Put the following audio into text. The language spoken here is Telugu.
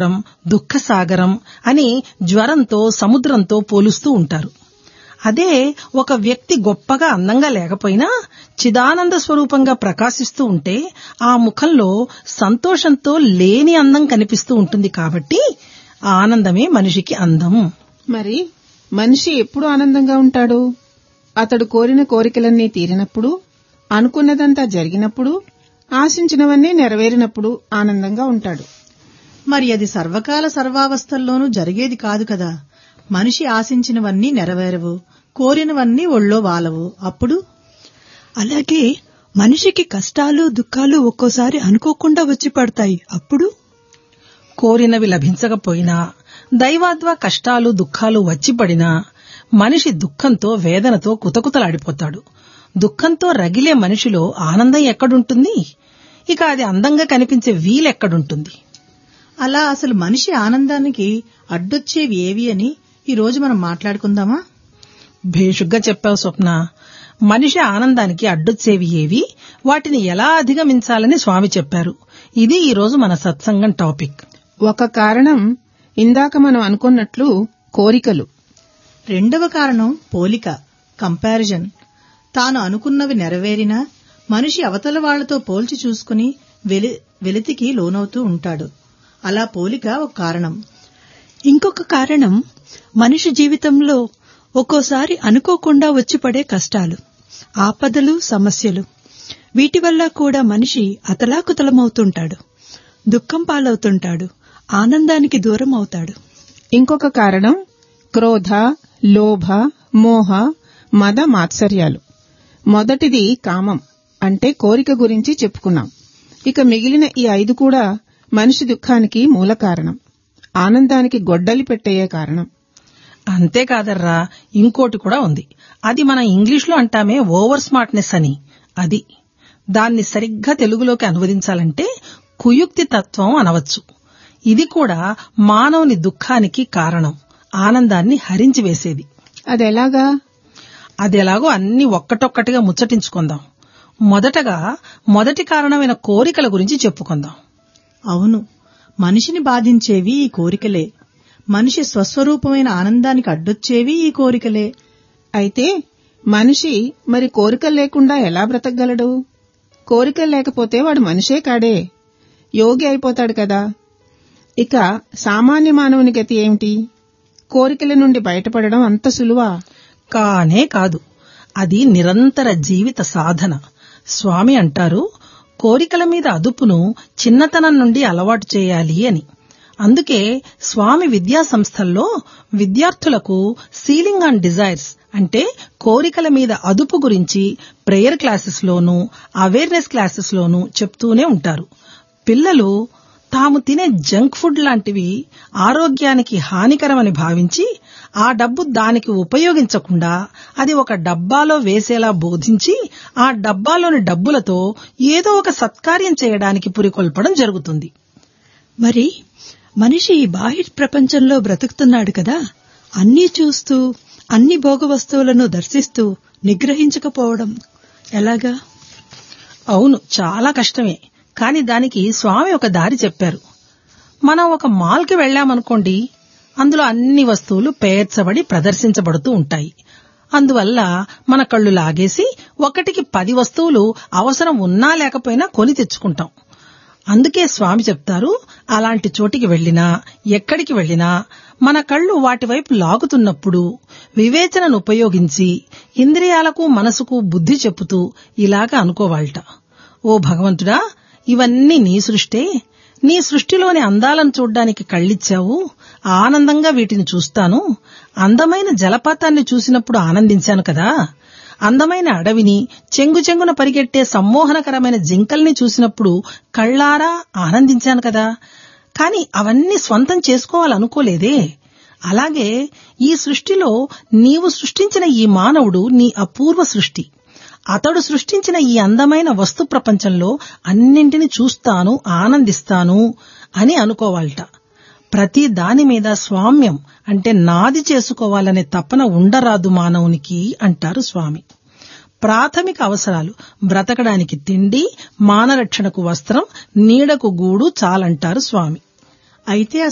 దుఃఖసాగరం అని జ్వరంతో సముద్రంతో పోలుస్తూ ఉంటారు అదే ఒక వ్యక్తి గొప్పగా అందంగా లేకపోయినా చిదానంద స్వరూపంగా ప్రకాశిస్తూ ఉంటే ఆ ముఖంలో సంతోషంతో లేని అందం కనిపిస్తూ ఉంటుంది కాబట్టి ఆ ఆనందమే మనిషికి అందం మరి మనిషి ఎప్పుడు ఆనందంగా ఉంటాడు అతడు కోరిన కోరికలన్నీ తీరినప్పుడు అనుకున్నదంతా జరిగినప్పుడు ఆశించినవన్నీ నెరవేరినప్పుడు ఆనందంగా ఉంటాడు మరి అది సర్వకాల సర్వావస్థల్లోనూ జరిగేది కాదు కదా మనిషి ఆశించినవన్నీ నెరవేరవు కోరినవన్నీ ఒళ్ళో వాలవు అప్పుడు అలాగే మనిషికి కష్టాలు దుఃఖాలు ఒక్కోసారి అనుకోకుండా వచ్చి పడతాయి అప్పుడు కోరినవి లభించకపోయినా దైవాద్వా కష్టాలు దుఃఖాలు వచ్చి పడినా మనిషి దుఃఖంతో వేదనతో కుతకుతలాడిపోతాడు దుఃఖంతో రగిలే మనిషిలో ఆనందం ఎక్కడుంటుంది ఇక అది అందంగా కనిపించే వీలెక్కడుంటుంది అలా అసలు మనిషి ఆనందానికి అడ్డొచ్చేవి ఏవి అని ఈ రోజు మనం మాట్లాడుకుందామా భేషుగ్గా చెప్పావు స్వప్న మనిషి ఆనందానికి అడ్డొచ్చేవి ఏవి వాటిని ఎలా అధిగమించాలని స్వామి చెప్పారు ఇది ఈ రోజు మన సత్సంగం టాపిక్ ఒక కారణం ఇందాక మనం అనుకున్నట్లు కోరికలు రెండవ కారణం పోలిక కంపారిజన్ తాను అనుకున్నవి నెరవేరినా మనిషి అవతల వాళ్లతో పోల్చి చూసుకుని వెలి వెలితికి లోనవుతూ ఉంటాడు అలా పోలిక ఒక కారణం ఇంకొక కారణం మనిషి జీవితంలో ఒక్కోసారి అనుకోకుండా వచ్చి పడే కష్టాలు ఆపదలు సమస్యలు వీటి వల్ల కూడా మనిషి అతలాకుతలమవుతుంటాడు దుఃఖం పాలవుతుంటాడు ఆనందానికి దూరం అవుతాడు ఇంకొక కారణం క్రోధ లోభ మోహ మద మాత్సర్యాలు మొదటిది కామం అంటే కోరిక గురించి చెప్పుకున్నాం ఇక మిగిలిన ఈ ఐదు కూడా మనిషి దుఃఖానికి మూల కారణం ఆనందానికి గొడ్డలి పెట్టేయే కారణం అంతేకాదర్రా ఇంకోటి కూడా ఉంది అది మనం ఇంగ్లీష్లో అంటామే ఓవర్ స్మార్ట్నెస్ అని అది దాన్ని సరిగ్గా తెలుగులోకి అనువదించాలంటే కుయుక్తి తత్వం అనవచ్చు ఇది కూడా మానవుని దుఃఖానికి కారణం ఆనందాన్ని హరించి వేసేది అదెలాగా అదెలాగో అన్ని ఒక్కటొక్కటిగా ముచ్చటించుకుందాం మొదటగా మొదటి కారణమైన కోరికల గురించి చెప్పుకుందాం అవును మనిషిని బాధించేవి ఈ కోరికలే మనిషి స్వస్వరూపమైన ఆనందానికి అడ్డొచ్చేవి ఈ కోరికలే అయితే మనిషి మరి కోరికలు లేకుండా ఎలా బ్రతకగలడు కోరికలు లేకపోతే వాడు మనిషే కాడే యోగి అయిపోతాడు కదా ఇక సామాన్య మానవుని గతి ఏమిటి కోరికల నుండి బయటపడడం అంత సులువా కానే కాదు అది నిరంతర జీవిత సాధన స్వామి అంటారు కోరికల మీద అదుపును చిన్నతనం నుండి అలవాటు చేయాలి అని అందుకే స్వామి విద్యా సంస్థల్లో విద్యార్థులకు సీలింగ్ ఆన్ డిజైర్స్ అంటే కోరికల మీద అదుపు గురించి ప్రేయర్ క్లాసెస్లోనూ అవేర్నెస్ క్లాసెస్లోనూ చెప్తూనే ఉంటారు పిల్లలు తాము తినే జంక్ ఫుడ్ లాంటివి ఆరోగ్యానికి హానికరమని భావించి ఆ డబ్బు దానికి ఉపయోగించకుండా అది ఒక డబ్బాలో వేసేలా బోధించి ఆ డబ్బాలోని డబ్బులతో ఏదో ఒక సత్కార్యం చేయడానికి పురికొల్పడం జరుగుతుంది మరి మనిషి ఈ బాహ్య ప్రపంచంలో బ్రతుకుతున్నాడు కదా అన్నీ చూస్తూ అన్ని భోగ వస్తువులను దర్శిస్తూ నిగ్రహించకపోవడం ఎలాగా అవును చాలా కష్టమే కాని దానికి స్వామి ఒక దారి చెప్పారు మనం ఒక మాల్కి వెళ్ళామనుకోండి అందులో అన్ని వస్తువులు పేర్చబడి ప్రదర్శించబడుతూ ఉంటాయి అందువల్ల మన కళ్ళు లాగేసి ఒకటికి పది వస్తువులు అవసరం ఉన్నా లేకపోయినా కొని తెచ్చుకుంటాం అందుకే స్వామి చెప్తారు అలాంటి చోటికి వెళ్ళినా ఎక్కడికి వెళ్ళినా మన కళ్ళు వాటి వైపు లాగుతున్నప్పుడు వివేచనను ఉపయోగించి ఇంద్రియాలకు మనసుకు బుద్ధి చెప్పుతూ ఇలాగ అనుకోవాలట ఓ భగవంతుడా ఇవన్నీ నీ సృష్టే నీ సృష్టిలోని అందాలను చూడ్డానికి కళ్ళిచ్చావు ఆనందంగా వీటిని చూస్తాను అందమైన జలపాతాన్ని చూసినప్పుడు ఆనందించాను కదా అందమైన అడవిని చెంగు చెంగున పరిగెట్టే సమ్మోహనకరమైన జింకల్ని చూసినప్పుడు కళ్ళారా ఆనందించాను కదా కాని అవన్నీ స్వంతం చేసుకోవాలనుకోలేదే అలాగే ఈ సృష్టిలో నీవు సృష్టించిన ఈ మానవుడు నీ అపూర్వ సృష్టి అతడు సృష్టించిన ఈ అందమైన వస్తు ప్రపంచంలో అన్నింటిని చూస్తాను ఆనందిస్తాను అని అనుకోవాలట ప్రతి దాని మీద స్వామ్యం అంటే నాది చేసుకోవాలనే తపన ఉండరాదు మానవునికి అంటారు స్వామి ప్రాథమిక అవసరాలు బ్రతకడానికి తిండి మానరక్షణకు వస్త్రం నీడకు గూడు చాలంటారు స్వామి అయితే